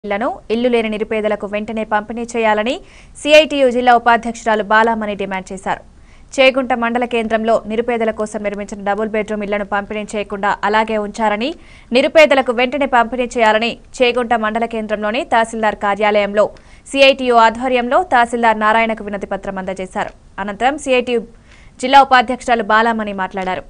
ఇళ్లను ఇల్లు లేని నిరుపేదలకు వెంటనే పంపిణీ చేయాలని సిఐటియు జిల్లా ఉపాధ్యక్షురాలు బాలామణి డిమాండ్ చేశారు చేగుంట మండల కేంద్రంలో నిరుపేదల కోసం నిర్మించిన డబుల్ బెడ్రూమ్ ఇళ్లను పంపిణీ చేయకుండా అలాగే ఉంచారని నిరుపేదలకు వెంటనే పంపిణీ చేయాలని చేగుంట మండల కేంద్రంలోని తహసీల్దార్ కార్యాలయంలో సిఐటియు ఆధ్వర్యంలో తహసీల్దార్ నారాయణకు వినతి పత్రం అందజేశారు అనంతరం సిఐటియు జిల్లా ఉపాధ్యక్షురాలు బాలామణి మాట్లాడారు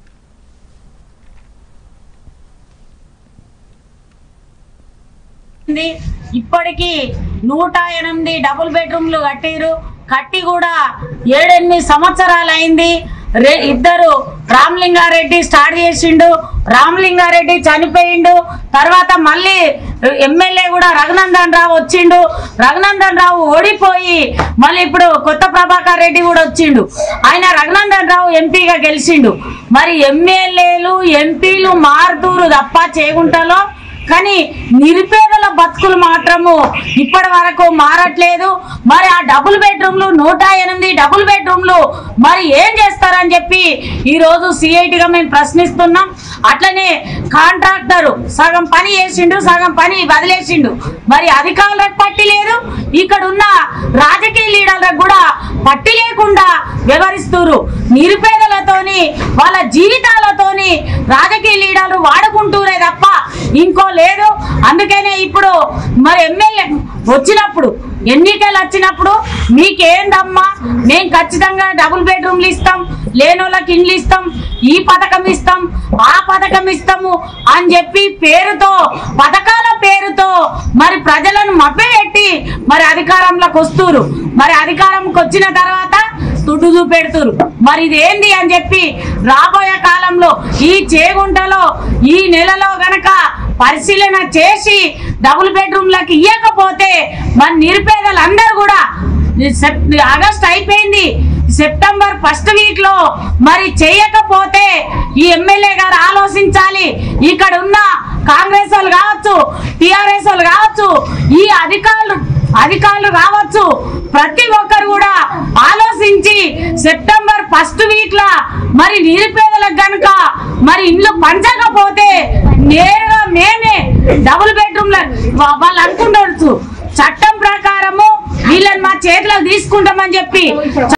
ఉంది. ఇప్పటికీ నూట ఎనిమిది డబుల్ బెడ్రూమ్లు కట్టిరు కట్టి కూడా ఏడెనిమిది సంవత్సరాలు అయింది రే ఇద్దరు రామలింగారెడ్డి స్టార్ట్ చేసిండు రామలింగారెడ్డి చనిపోయిండు తర్వాత మళ్ళీ ఎమ్మెల్యే కూడా రఘునందన్ రావు వచ్చిండు రఘునందన్ రావు ఓడిపోయి మళ్ళీ ఇప్పుడు కొత్త ప్రభాకర్ రెడ్డి కూడా వచ్చిండు ఆయన రఘునందన్ రావు ఎంపీగా గెలిచిండు మరి ఎమ్మెల్యేలు ఎంపీలు మారుతూరు తప్ప చేగుంటలో కానీ నిరుపేదల బతుకులు మాత్రము ఇప్పటి వరకు మారట్లేదు మరి ఆ డబుల్ బెడ్రూమ్లు నూట ఎనిమిది డబుల్ బెడ్రూమ్లు మరి ఏం చేస్తారని చెప్పి ఈ రోజు సిఐటిగా మేము ప్రశ్నిస్తున్నాం అట్లనే కాంట్రాక్టర్ సగం పని చేసిండు సగం పని వదిలేసిండు మరి అధికారులకు పట్టి లేదు ఇక్కడ ఉన్న రాజకీయ లీడర్లకు కూడా పట్టి లేకుండా వ్యవహరిస్తున్నారు నిరుపేదలతోని వాళ్ళ జీవితాలతోని రాజకీయ లీడర్లు వాడుకుంటూరే తప్ప ఇంకో లేదు అందుకనే ఇప్పుడు మరి ఎమ్మెల్యే వచ్చినప్పుడు ఎన్నికలు వచ్చినప్పుడు మీకేందమ్మా మేము ఖచ్చితంగా డబుల్ బెడ్రూమ్లు ఇస్తాం లేనోళ్ళకి ఇండ్లు ఇస్తాం ఈ పథకం ఇస్తాం ఆ పథకం ఇస్తాము అని చెప్పి పేరుతో పథకాల పేరుతో మరి ప్రజలను మభ్యపెట్టి మరి అధికారంలోకి వస్తురు మరి అధికారంకి వచ్చిన తర్వాత తుడ్డు చూపెడుతురు మరి ఇది ఏంది అని చెప్పి రాబోయే కాలంలో ఈ చేగుంటలో ఈ నెలలో గనక పరిశీలన చేసి డబుల్ బెడ్రూమ్లకి ఇవ్వకపోతే మన నిరుపేదలందరూ కూడా సెప్- ఆగస్ట్ అయిపోయింది సెప్టెంబర్ ఫస్ట్ వీక్ లో మరి చేయకపోతే ఈ ఎమ్మెల్యే గారు ఆలోచించాలి ఇక్కడ ఉన్న కాంగ్రెస్ వాళ్ళు కావచ్చు టిఆర్ఎస్ వాళ్ళు కావచ్చు ఈ అధికారులు అధికారులు కావచ్చు ప్రతి ఒక్కరు కూడా ఆలోచించి సెప్టెంబర్ ఫస్ట్ వీక్ లా మరి నిరుపేదలకు గనుక మరి ఇండ్లు పంచకపోతే నేరుగా మేమే డబుల్ బెడ్రూమ్ వాళ్ళు అనుకుండొచ్చు చట్టం ప్రకారము వీళ్ళని మా చేతిలో తీసుకుంటామని చెప్పి